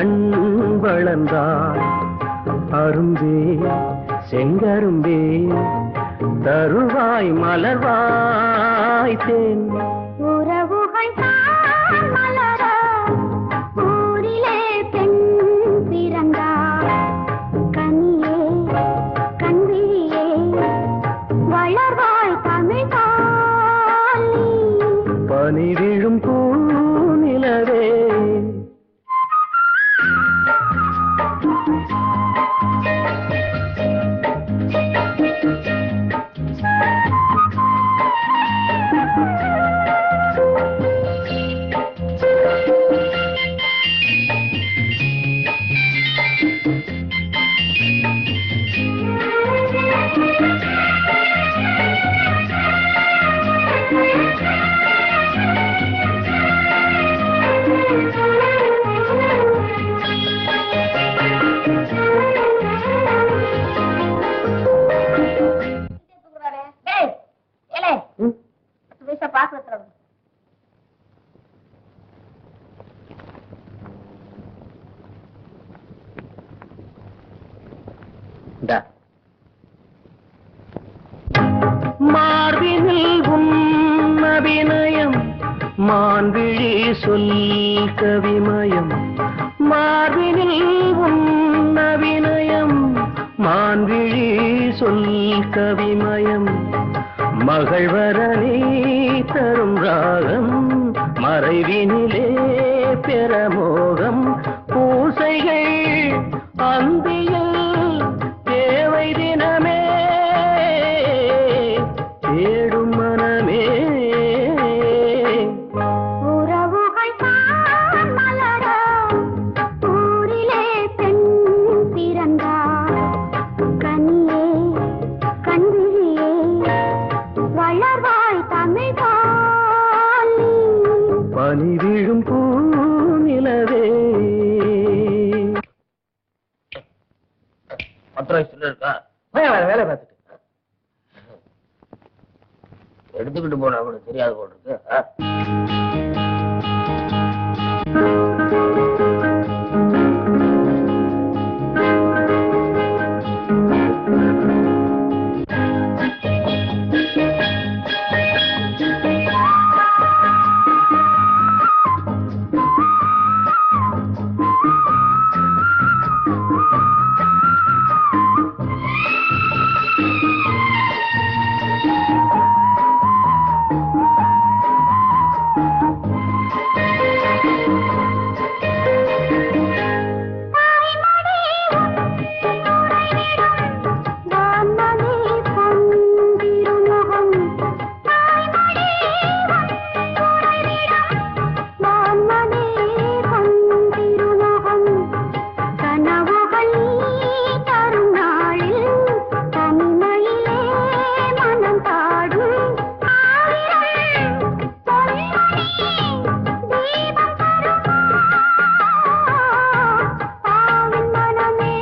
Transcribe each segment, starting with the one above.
கண் வளர்ந்தாள் அரும்பே செங்கரும்பே தருவாய் மலர்வாய் தேன் உறவுகள் தான் மலர ஊரிலே பெண் பிறந்தாள் கனியே கண்விழியே வளர்வாய் தமிழ் தாலி பனி விழும் பூநிலவே டேய் ஏலே பத்து பைசா பாக்குறதுல இந்தா. மார்பினில் உன் அபிநயம் மான்விழி சொல் கவிமயம் மார்பினில் உன் அபிநயம் மான்விழி சொல் கவிமயம் மகள் வர நீ தரும் ராகம் மறைவினிலே பெறமோகம் பூசைகள் அந்தியில் தேவை தினமே தேடும் மனமே உறவுகள் தான் மலர ஊரிலே பெண் பிறந்தாள் கனியே கண்விழியே வளர்வாய் தமிழ் தாலி பனி விழும் பூநிலவே பத்து ரூபாய் சில்லறை இருக்கா வேலை பார்த்துட்டு எடுத்துக்கிட்டு போனா கூட தெரியாது போல இருக்கு ஆ? வான்மதி பொன்திருமுகம் தாய்மடி வான்மதி பொன்திருமுகம் கனவுகள் தரும் நாளில் தனிமையிலே மனம் தாடும் ஆயிரம் பொன்மணி தீபம் தருமா ஆவின் மனமே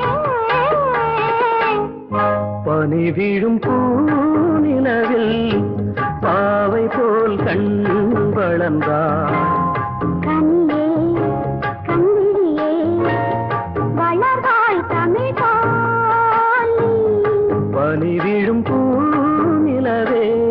பனி விழும் பூநிலவில் பாவை போல் கண் வளர்ந்தாள் கனியே கண்விழியே வளர்வாய் தமிழ் தாலி பனி விழும் பூநிலவே